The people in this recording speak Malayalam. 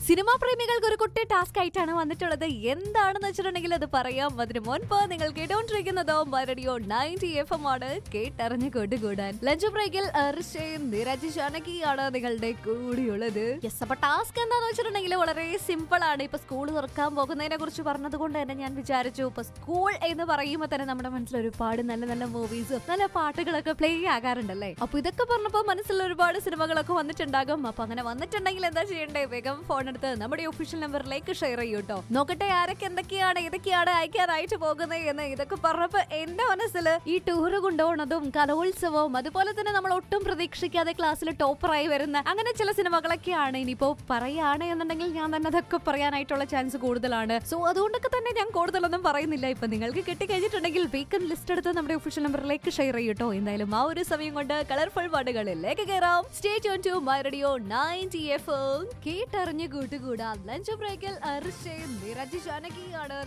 സിനിമാ പ്രേമികൾക്ക് ഒരു കുട്ടി ടാസ്ക് ആയിട്ടാണ് വന്നിട്ടുള്ളത് എന്താണെന്ന് വെച്ചിട്ടുണ്ടെങ്കിൽ അത് പറയാം അതിന് മുൻപ് നിങ്ങൾ കേട്ടോണ്ടിരിക്കുന്നതോ റേഡിയോ നയൻറ്റി എഫ് എം ആണ് കേട്ടറിഞ്ഞ് കൊണ്ടുകൂടാൻ ലഞ്ച് ബ്രേക്കിൽ അർഷയും നിരജ് ജാനകിയാണ് നിങ്ങളുടെ കൂടിയുള്ളത് യെസ് അപ്പൊ ടാസ്ക് എന്താന്ന് വെച്ചിട്ടുണ്ടെങ്കിൽ വളരെ സിമ്പിൾ ആണ് ഇപ്പൊ സ്കൂൾ തുറക്കാൻ പോകുന്നതിനെ കുറിച്ച് പറഞ്ഞത് കൊണ്ട് തന്നെ ഞാൻ വിചാരിച്ചു ഇപ്പൊ സ്കൂൾ എന്ന് പറയുമ്പോൾ തന്നെ നമ്മുടെ മനസ്സിൽ ഒരുപാട് നല്ല നല്ല മൂവീസും നല്ല പാട്ടുകളൊക്കെ പ്ലേ ആകാറുണ്ടല്ലേ അപ്പൊ ഇതൊക്കെ പറഞ്ഞപ്പോ മനസ്സിൽ ഒരുപാട് സിനിമകളൊക്കെ വന്നിട്ടുണ്ടാകും അപ്പൊ അങ്ങനെ വന്നിട്ടുണ്ടെങ്കിൽ എന്താ ചെയ്യണ്ടേ വേഗം ഫോൺ എടുത്ത് നമ്മുടെ ഒഫീഷ്യൽ നമ്പറിലേക്ക് ഷെയർ ചെയ്യൂട്ടോ നോക്കട്ടെ ആരൊക്കെ എന്തൊക്കെയാണ് ഏതൊക്കെയാണ് അയക്കാനായിട്ട് പോകുന്നത് എന്ന് ഇതൊക്കെ പറഞ്ഞപ്പോ എന്റെ മനസ്സിൽ ഈ ടൂറ് കൊണ്ടുപോകുന്നതും കലോത്സവവും അതുപോലെ തന്നെ നമ്മൾ ഒട്ടും പ്രതീക്ഷിക്കാതെ ക്ലാസ്സിൽ ടോപ്പറായി വരുന്ന അങ്ങനെ ചില സിനിമകളൊക്കെയാണ് ഇനിയിപ്പോ പറയാണ് എന്നുണ്ടെങ്കിൽ ഞാൻ തന്നെ അതൊക്കെ പറയാനായിട്ടുള്ള ചാൻസ് കൂടുതലാണ് സോ അതുകൊണ്ടൊക്കെ തന്നെ ഞാൻ കൂടുതലൊന്നും പറയുന്നില്ല ഇപ്പൊ നിങ്ങൾക്ക് കിട്ടിക്കഴിഞ്ഞിട്ടുണ്ടെങ്കിൽ വീക്കൻ ലിസ്റ്റ് എടുത്ത് നമ്മുടെ ഒഫീഷ്യൽ നമ്പറിലേക്ക് ഷെയർ ചെയ്യട്ടോ എന്തായാലും ആ ഒരു സമയം കൊണ്ട് കളർഫുൾ പാട്ടുകളിലേക്ക് കയറാം stay tune to my radio ninety F കേട്ടറിഞ്ഞ് കൂട്ടുകൂടാ ലഞ്ച് ബ്രേക്കിൽ അർഷയും നിരജ് ജാനകിയാണ്